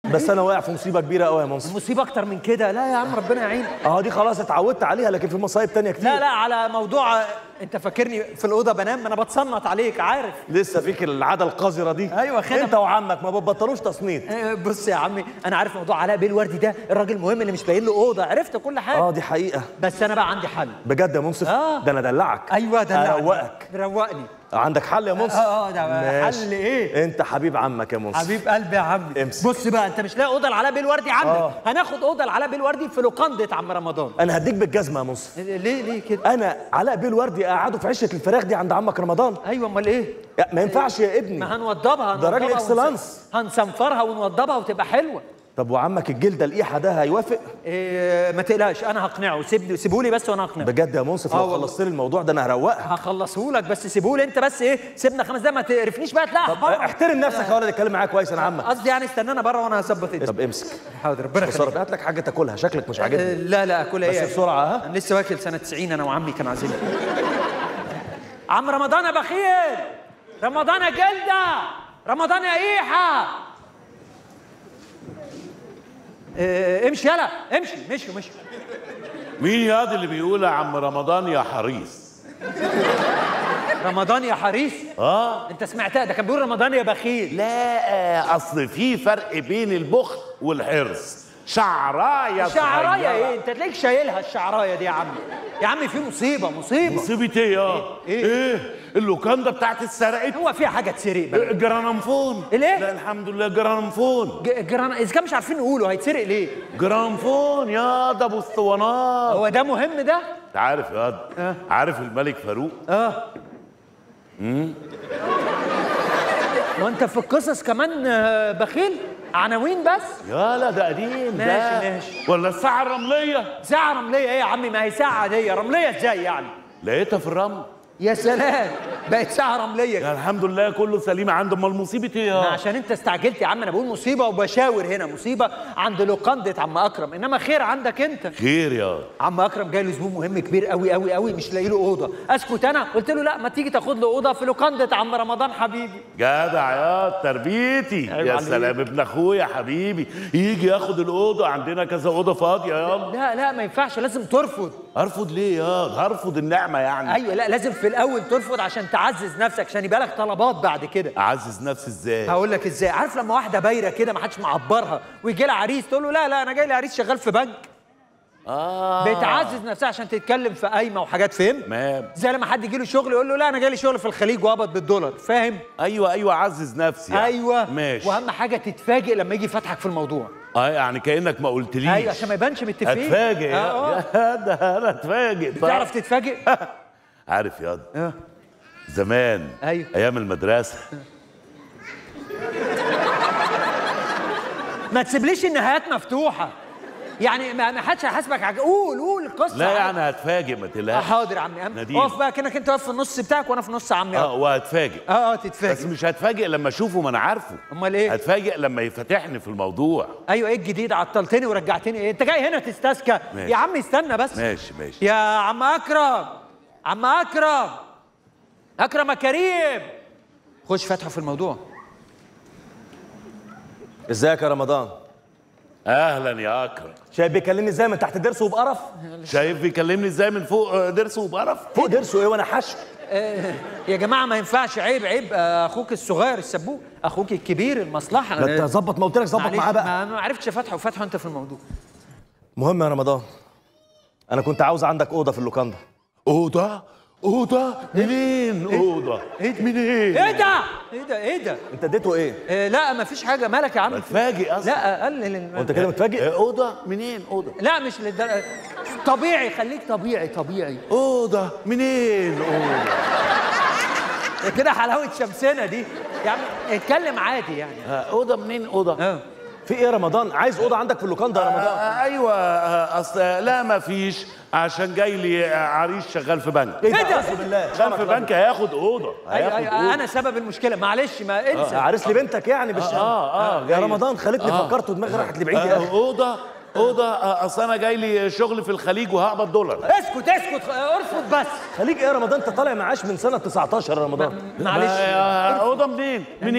بس انا واقع في مصيبه كبيره قوي يا منصف مصيبه اكتر من كده لا يا عم ربنا يعين اه دي خلاص اتعودت عليها لكن في مصايب تانية كتير لا لا على موضوع انت فاكرني في الاوضه بنام انا بتصنط عليك عارف لسه فيك العاده القذره دي أيوة، خدم. انت وعمك ما بتبطلوش تصنيط آه، بص يا عمي انا عارف موضوع علاء بيه الوردي ده الراجل مهم اللي مش باين له اوضه عرفت كل حاجه اه دي حقيقه بس انا بقى عندي حل بجد يا منصف آه. ده انا ادلعك ايوه ده اروقك روقني عندك حل يا منصف اه اه ده ماشي. حل ايه انت حبيب عمك يا منصف حبيب قلبي يا عمي امسك. بص بقى انت مش لاقي اوضه لعلاء بيه الوردي عندك آه. هناخد اوضه لعلاء بيه الوردي في لوكانده عم رمضان انا هديك بالجزمه يا منصف ليه ليه كده انا علاء بيه الوردي قعدوا في عشه الفراخ دي عند عمك رمضان ايوه امال ايه يا- ما ينفعش يا ابني ما هنوضبها ده راجل هنوضبها إكسلانس. ونس- هنصنفرها ونوضبها وتبقى حلوه طب وعمك الجلده القيحه ده هيوافق إيه ما تقلقش انا هقنعه سيب سيبولي بس وانا هقنعه بجد يا منصف آه لو والله. خلصت لي الموضوع ده انا هروقها هخلصه لك بس سيبولي انت بس ايه سيبنا خمس دقايق ما تقرفنيش بقى تلاقي طب احترم نفسك يا ولد اتكلم معايا كويس انا عمك قصدي يعني استنانا بره وانا هظبط انت طب امسك حاضر ربنا بسرعه يخليك هات لك حاجه تاكلها شكلك مش آه، عاجبني لا لا اكلها بس ايه بسرعه ها انا لسه واكل سنه 90 انا وعمي كان عازمني عم رمضان يا بخيل رمضان يا جلده رمضان يا ايحه اه امشي يلا امشي مشي مشي مين ياض اللي بيقول يا عم رمضان يا حريص رمضان يا حريص اه انت سمعتها ده كان بيقول رمضان يا بخيل لا اصل في فرق بين البخل والحرص شعرايه شعرايه صغيرة. ايه انت تلاقيك شايلها الشعرايه دي يا عم يا عم في مصيبه مصيبه مصيبه ايه يا إيه؟ ايه اللوكاندا بتاعت اتسرقت هو فيها حاجه تسرق بقى جرانفون الإيه؟ لا الحمد لله جرانفون ج- جران اذا كان مش عارفين نقوله هيتسرق ليه جرانفون يا ده ابو اسطوانات هو ده مهم ده انت عارف يا آه. عارف الملك فاروق اه وانت في القصص كمان آه، بخيل عناوين بس يا لا ده قديم ده ماشي، ماشي. ولا الساعه الرمليه ساعة رملية ايه يا عمي ما هي ساعة عادية رملية ازاي يعني لقيتها في الرمل يا سلام بقت ساعة رملية يا الحمد لله كله سليم عنده امال مصيبه ايه ما يا عشان انت استعجلت يا عم انا بقول مصيبة وبشاور هنا مصيبة عند لوكاندة عم اكرم انما خير عندك انت خير يا عم اكرم جاي له زبون مهم كبير قوي قوي قوي مش لاقي له اوضه اسكت انا قلت له لا ما تيجي تاخد له اوضه في لوكاندة عم رمضان حبيبي جدع يا تربيتي عيب يا عليك. سلام ابن اخويا حبيبي يجي ياخد الاوضه عندنا كذا اوضه فاضيه يلا لا لا ما ينفعش لازم ترفض ارفض ليه يا هرفض النعمه يعني ايوه لا لازم في الاول ترفض عشان تعزز نفسك عشان يبقى لك طلبات بعد كده اعزز نفسي ازاي هقول لك ازاي عارف لما واحده بايره كده ما حدش معبرها ويجي لها عريس تقول له لا لا انا جاي لي عريس شغال في بنك اه بتعزز نفسها عشان تتكلم في قايمه وحاجات فهم تمام زي لما حد يجي له شغل يقول له لا انا جاي لي شغل في الخليج وقبض بالدولار فاهم ايوه ايوه اعزز نفسي يعني. ايوه ماشي واهم حاجه تتفاجئ لما يجي فتحك في الموضوع اه يعني كانك ما قلتليش ايوه عشان ما يبانش متفقين اتفاجئ يا آه، آه. يا ده انا اتفاجئ طيب. تعرف تتفاجئ عارف يا آه. زمان أيوة. ايام المدرسه ما تسيبليش النهايات مفتوحه يعني ما ما حدش هيحاسبك على قول قول القصه لا يعني هتفاجئ ما آه، تقلقش حاضر يا عمي نديم. اقف بقى كانك انت واقف في النص بتاعك وانا في نص عمي اه وهتفاجئ اه اه بس تتفاجئ مش هتفاجئ لما اشوفه ما انا عارفه امال ايه هتفاجئ لما يفتحني في الموضوع ايوه ايه الجديد عطلتني ورجعتني ايه انت جاي هنا تستسكى ماشي. يا عم استنى بس ماشي ماشي يا عم اكرم عم اكرم اكرم يا كريم خش فتحه في الموضوع ازيك يا رمضان اهلا يا اكرم شايف بيكلمني ازاي من تحت ضرسه وبقرف شايف بيكلمني ازاي من فوق آه، ضرسه وبقرف فوق ضرسه ايه وانا حشو آه يا جماعه ما ينفعش عيب عيب آه، اخوك الصغير السبوق اخوك الكبير المصلحه ما انت ظبط ما قلت لك ظبط معلش، معاه بقى ما ما عرفتش فتحه وفتحه انت في الموضوع مهم يا رمضان انا كنت عاوز عندك اوضه في اللوكاندا اوضه اوضه منين اوضه منين ايه ده ايه ده ايه ده انت اديته ايه آه لا ما فيش حاجه مالك يا عم اتفاجئ اصلا لا قلل الم- وانت كده متفاجئ آه، اوضه منين اوضه لا مش للدرجه طبيعي خليك طبيعي طبيعي اوضه منين اوضه كده حلاوه شمسنا دي يا عم اتكلم عادي يعني آه، اوضه منين اوضه اه في ايه يا رمضان عايز اوضه عندك في اللوكاندا يا رمضان آه، ايوه آه، اصل لا ما فيش عشان جاي لي آه، عريس شغال في بنك ايه إيه ده؟ ده اعوذ بالله شغال في بنك هياخد اوضه ايوه هياخد ايوه اوضه انا سبب المشكله معلش ما انسى عريس لي بنتك يعني مش اه اه يا جاي. رمضان خلتني آه. فكرت ودماغي راحت لبعيد يا آه، اخي اوضه اوضه آه، اصل انا جاي لي شغل في الخليج وهقبض دولار اسكت اسكت ارفض بس خليك ايه يا رمضان انت طالع معاش من سنه 19 يا رمضان معلش ما- آه، اوضه منين منين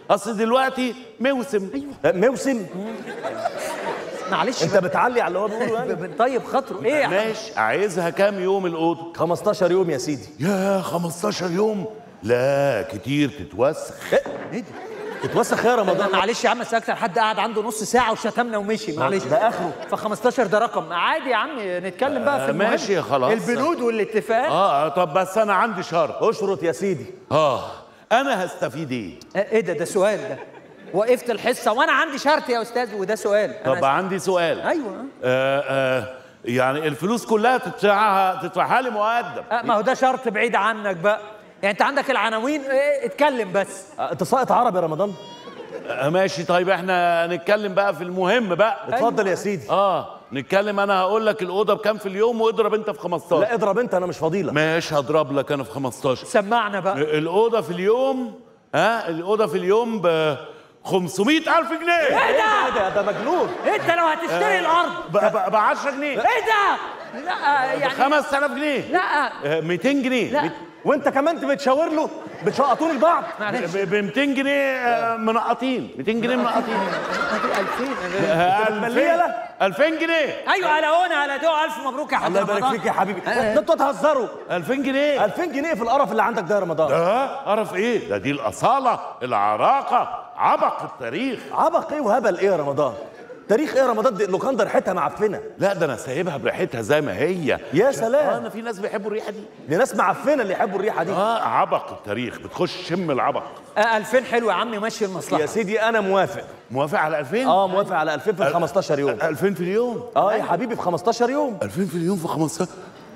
اصل دلوقتي موسم أه، موسم معلش انت بتعلي على اللي هو بيقوله يعني ب- طيب خاطره ايه يا ماشي عايزها كام يوم الاوضه 15 يوم يا سيدي يا 15 يوم لا كتير تتوسخ ايه ده؟ اتوسخ يا رمضان معلش يا عم بس اكتر حد قعد عنده نص ساعه وشتمنا ومشي معلش ده آخره. ف 15 ده رقم عادي يا عم نتكلم بقى في آه، المهم ماشي خلاص. البنود والاتفاقات اه طب بس انا عندي شرط اشرط يا سيدي اه انا هستفيد ايه آه، ايه ده ده سؤال ده وقفت الحصه وانا عندي شرط يا استاذ وده سؤال أنا طب عندي سؤال ايوه آه آه يعني الفلوس كلها تدفعها تدفعها لي مقدم آه، ما هو ده شرط بعيد عنك بقى يعني انت عندك العناوين إيه اتكلم بس أه، انت ساقط عربي يا رمضان آه ماشي طيب احنا نتكلم بقى في المهم بقى اتفضل يا سيدي اه نتكلم انا هقول لك الاوضه بكام في اليوم واضرب انت في 15 لا اضرب انت انا مش فضيلة ماشي هضرب لك انا في 15 سمعنا بقى الاوضه في اليوم ها الاوضه في اليوم ب 500000 جنيه ايه ايه ده ده ده مجنون انت لو هتشتري الارض ب 10 جنيه ايه ده لا ب يعني 5000 جنيه لا آه، 200 جنيه لا. وانت كمان انت بتشاور له بتشقطوني لبعض معلش ب 200 جنيه آه، منقطين 200 جنيه منقطين 2000 آه، بتمليه 2000 لا؟ 2000 جنيه ايوه على هنا على دو الف مبروك يا حاج الله يبارك رمضان. فيك يا حبيبي ده انتوا تهزروا 2000 جنيه 2000 جنيه في القرف اللي عندك ده يا رمضان ده قرف ايه ده دي الاصاله العراقه عبق التاريخ عبق ايه وهبل ايه يا رمضان تاريخ ايه يا رمضان دي اللوكاندا ريحتها معفنه لا ده انا سايبها بريحتها زي ما هي يا اه سلام انا في ناس بيحبوا الريحه دي دي ناس معفنه اللي يحبوا الريحه دي اه عبق التاريخ بتخش شم العبق آه، 2000 حلو يا عم ماشي المصلحه يا سيدي انا موافق موافق على 2000 اه موافق على 2000 في 15 يوم 2000 في اليوم اه يا حبيبي في 15 يوم 2000 في اليوم في 15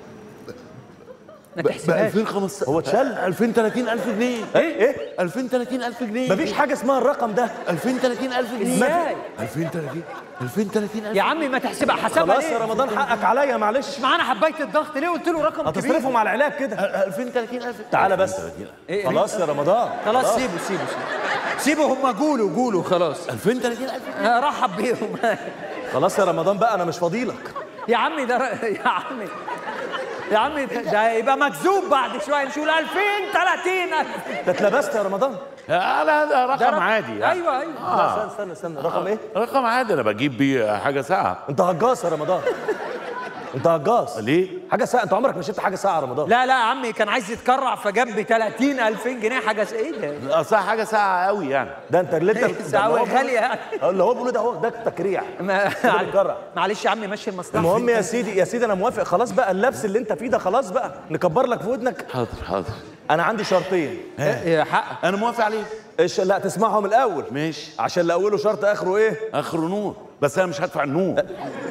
ما ب تحسبهاش 2000 15 هو اتشال؟ 2000 30000 جنيه ايه ايه 2000 30000 جنيه مفيش حاجه اسمها الرقم ده 2000 30000 جنيه ازاي 2000 30 2000 30000 يا عمي ما تحسبها حسبها خلاص ليه يا رمضان حقك عليا معلش مش معانا حبايه الضغط ليه قلت له رقم كبير هتصرفهم على العلاج كده 2000 30000 تعالى بس إيه؟ خلاص يا رمضان خلاص سيبه سيبه سيبه سيبه هم قولوا قولوا خلاص 2000 30000 آه، رحب بيهم خلاص يا رمضان بقى انا مش فاضيلك يا عمي ده ر- يا عمي يا عمي ده- ده يبقى مكذوب بعد شويه نقول 2000 30000 انت اتلبست يا رمضان لا ده ده رقم رقم- عادي يعني. ايوه ايوه لا استنى استنى استنى رقم ايه رقم عادي انا بجيب بيه حاجه ساعه انت هجاص يا رمضان انت هجاص ليه؟ حاجه ساعه انت عمرك ما شفت حاجه ساعه يا رمضان لا لا يا عمي كان عايز يتكرع فجاب ب 30 2000 جنيه حاجه س- ايه ده؟ اصل حاجه ساعه قوي يعني ده انت اللي انت ده ساعة اللي هو غالية بيقوله- يعني. اه اللي هو بيقوله ده هو ده التكريع ما- ده بيتكرع. معلش يا عمي مشي المصلحه المهم يا سيدي يا سيدي انا موافق خلاص بقى اللبس اللي انت فيه ده خلاص بقى نكبر لك في ودنك حاضر حاضر انا عندي شرطين إيه حق انا موافق عليه إيش لا تسمعهم الاول ماشي عشان اللي اوله شرط اخره ايه اخره نور بس انا مش هدفع النور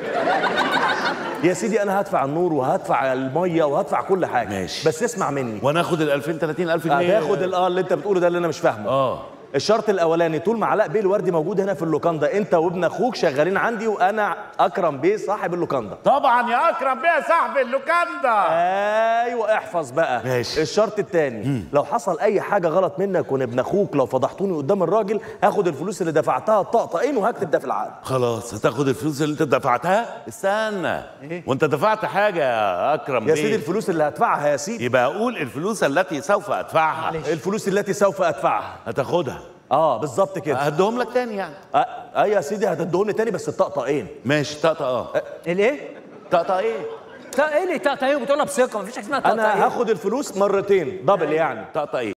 يا سيدي انا هدفع النور وهدفع الميه وهدفع كل حاجه ماشي. بس اسمع مني وانا اخد ال 2000 30000 جنيه هتاخد ال- اه اللي انت بتقوله ده اللي انا مش فاهمه اه الشرط الاولاني طول ما علاء بيه الوردي موجود هنا في اللوكاندا انت وابن اخوك شغالين عندي وانا اكرم بيه صاحب اللوكاندا طبعا يا اكرم بيه صاحب اللوكاندا ايوه احفظ بقى ماشي. الشرط الثاني لو حصل اي حاجه غلط منك وان ابن اخوك لو فضحتوني قدام الراجل هاخد الفلوس اللي دفعتها طقطقين وهكتب ده في العقد خلاص هتاخد الفلوس اللي انت دفعتها استنى وانت دفعت حاجه يا اكرم يا بيه سيدي الفلوس اللي هدفعها يا سيدي يبقى اقول الفلوس التي سوف ادفعها الفلوس التي سوف ادفعها هتاخدها اه بالظبط كده هديهم لك تاني يعني آه آه يا سيدي هتدوني تاني بس الطقطقين ماشي طقطقه اه الايه؟ طقطقه ايه طق- ايه اللي طقطقه بتقولها بثقه مفيش حاجه اسمها طقطقه انا هاخد الفلوس مرتين دبل يعني طقطقه ايه